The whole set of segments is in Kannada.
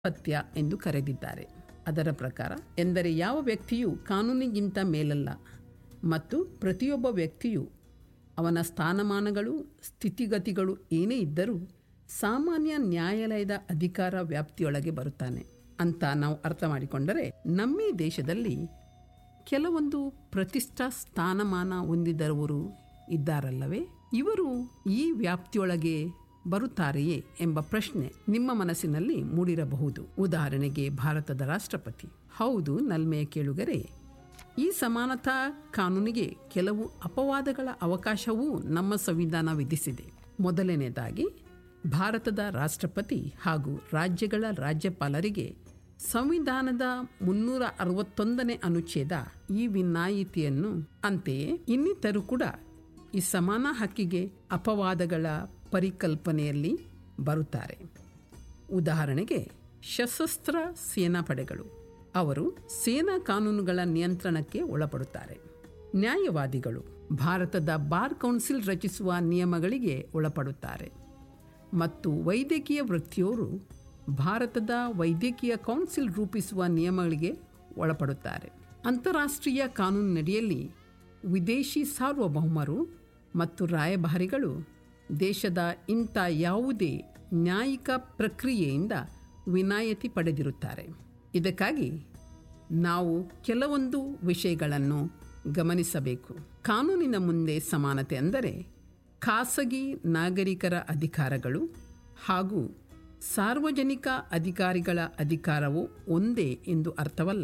ಪತ್ಯ ಎಂದು ಕರೆದಿದ್ದಾರೆ ಅದರ ಪ್ರಕಾರ ಎಂದರೆ ಯಾವ ವ್ಯಕ್ತಿಯು ಕಾನೂನಿಗಿಂತ ಮೇಲಲ್ಲ ಮತ್ತು ಪ್ರತಿಯೊಬ್ಬ ವ್ಯಕ್ತಿಯು ಅವನ ಸ್ಥಾನಮಾನಗಳು ಸ್ಥಿತಿಗತಿಗಳು ಏನೇ ಇದ್ದರೂ ಸಾಮಾನ್ಯ ನ್ಯಾಯಾಲಯದ ಅಧಿಕಾರ ವ್ಯಾಪ್ತಿಯೊಳಗೆ ಬರುತ್ತಾನೆ ಅಂತ ನಾವು ಅರ್ಥ ಮಾಡಿಕೊಂಡರೆ ನಮ್ಮ ಈ ದೇಶದಲ್ಲಿ ಕೆಲವೊಂದು ಪ್ರತಿಷ್ಠಾ ಸ್ಥಾನಮಾನ ಹೊಂದಿದವರು ಇದ್ದಾರಲ್ಲವೇ ಇವರು ಈ ವ್ಯಾಪ್ತಿಯೊಳಗೆ ಬರುತ್ತಾರೆಯೇ ಎಂಬ ಪ್ರಶ್ನೆ ನಿಮ್ಮ ಮನಸ್ಸಿನಲ್ಲಿ ಮೂಡಿರಬಹುದು ಉದಾಹರಣೆಗೆ ಭಾರತದ ರಾಷ್ಟ್ರಪತಿ ಹೌದು ನಲ್ಮೆಯ ಕೇಳುಗರೆ ಈ ಸಮಾನತಾ ಕಾನೂನಿಗೆ ಕೆಲವು ಅಪವಾದಗಳ ಅವಕಾಶವೂ ನಮ್ಮ ಸಂವಿಧಾನ ವಿಧಿಸಿದೆ ಮೊದಲನೇದಾಗಿ ಭಾರತದ ರಾಷ್ಟ್ರಪತಿ ಹಾಗೂ ರಾಜ್ಯಗಳ ರಾಜ್ಯಪಾಲರಿಗೆ ಸಂವಿಧಾನದ ಮುನ್ನೂರ ಅರವತ್ತೊಂದನೇ ಅನುಚ್ಛೇದ ಈ ವಿನಾಯಿತಿಯನ್ನು ಅಂತೆಯೇ ಇನ್ನಿತರು ಕೂಡ ಈ ಸಮಾನ ಹಕ್ಕಿಗೆ ಅಪವಾದಗಳ ಪರಿಕಲ್ಪನೆಯಲ್ಲಿ ಬರುತ್ತಾರೆ ಉದಾಹರಣೆಗೆ ಸಶಸ್ತ್ರ ಸೇನಾಪಡೆಗಳು ಅವರು ಸೇನಾ ಕಾನೂನುಗಳ ನಿಯಂತ್ರಣಕ್ಕೆ ಒಳಪಡುತ್ತಾರೆ ನ್ಯಾಯವಾದಿಗಳು ಭಾರತದ ಬಾರ್ ಕೌನ್ಸಿಲ್ ರಚಿಸುವ ನಿಯಮಗಳಿಗೆ ಒಳಪಡುತ್ತಾರೆ ಮತ್ತು ವೈದ್ಯಕೀಯ ವೃತ್ತಿಯವರು ಭಾರತದ ವೈದ್ಯಕೀಯ ಕೌನ್ಸಿಲ್ ರೂಪಿಸುವ ನಿಯಮಗಳಿಗೆ ಒಳಪಡುತ್ತಾರೆ ಅಂತಾರಾಷ್ಟ್ರೀಯ ಕಾನೂನಿನಡಿಯಲ್ಲಿ ವಿದೇಶಿ ಸಾರ್ವಭೌಮರು ಮತ್ತು ರಾಯಭಾರಿಗಳು ದೇಶದ ಇಂಥ ಯಾವುದೇ ನ್ಯಾಯಿಕ ಪ್ರಕ್ರಿಯೆಯಿಂದ ವಿನಾಯಿತಿ ಪಡೆದಿರುತ್ತಾರೆ ಇದಕ್ಕಾಗಿ ನಾವು ಕೆಲವೊಂದು ವಿಷಯಗಳನ್ನು ಗಮನಿಸಬೇಕು ಕಾನೂನಿನ ಮುಂದೆ ಸಮಾನತೆ ಅಂದರೆ ಖಾಸಗಿ ನಾಗರಿಕರ ಅಧಿಕಾರಗಳು ಹಾಗೂ ಸಾರ್ವಜನಿಕ ಅಧಿಕಾರಿಗಳ ಅಧಿಕಾರವು ಒಂದೇ ಎಂದು ಅರ್ಥವಲ್ಲ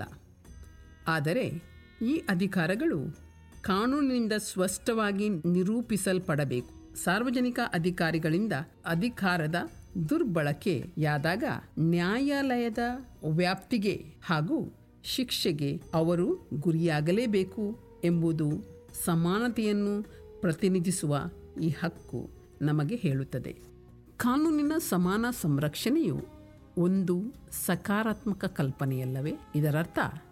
ಆದರೆ ಈ ಅಧಿಕಾರಗಳು ಕಾನೂನಿನಿಂದ ಸ್ಪಷ್ಟವಾಗಿ ನಿರೂಪಿಸಲ್ಪಡಬೇಕು ಸಾರ್ವಜನಿಕ ಅಧಿಕಾರಿಗಳಿಂದ ಅಧಿಕಾರದ ದುರ್ಬಳಕೆಯಾದಾಗ ನ್ಯಾಯಾಲಯದ ವ್ಯಾಪ್ತಿಗೆ ಹಾಗೂ ಶಿಕ್ಷೆಗೆ ಅವರು ಗುರಿಯಾಗಲೇಬೇಕು ಎಂಬುದು ಸಮಾನತೆಯನ್ನು ಪ್ರತಿನಿಧಿಸುವ ಈ ಹಕ್ಕು ನಮಗೆ ಹೇಳುತ್ತದೆ ಕಾನೂನಿನ ಸಮಾನ ಸಂರಕ್ಷಣೆಯು ಒಂದು ಸಕಾರಾತ್ಮಕ ಕಲ್ಪನೆಯಲ್ಲವೇ ಇದರರ್ಥ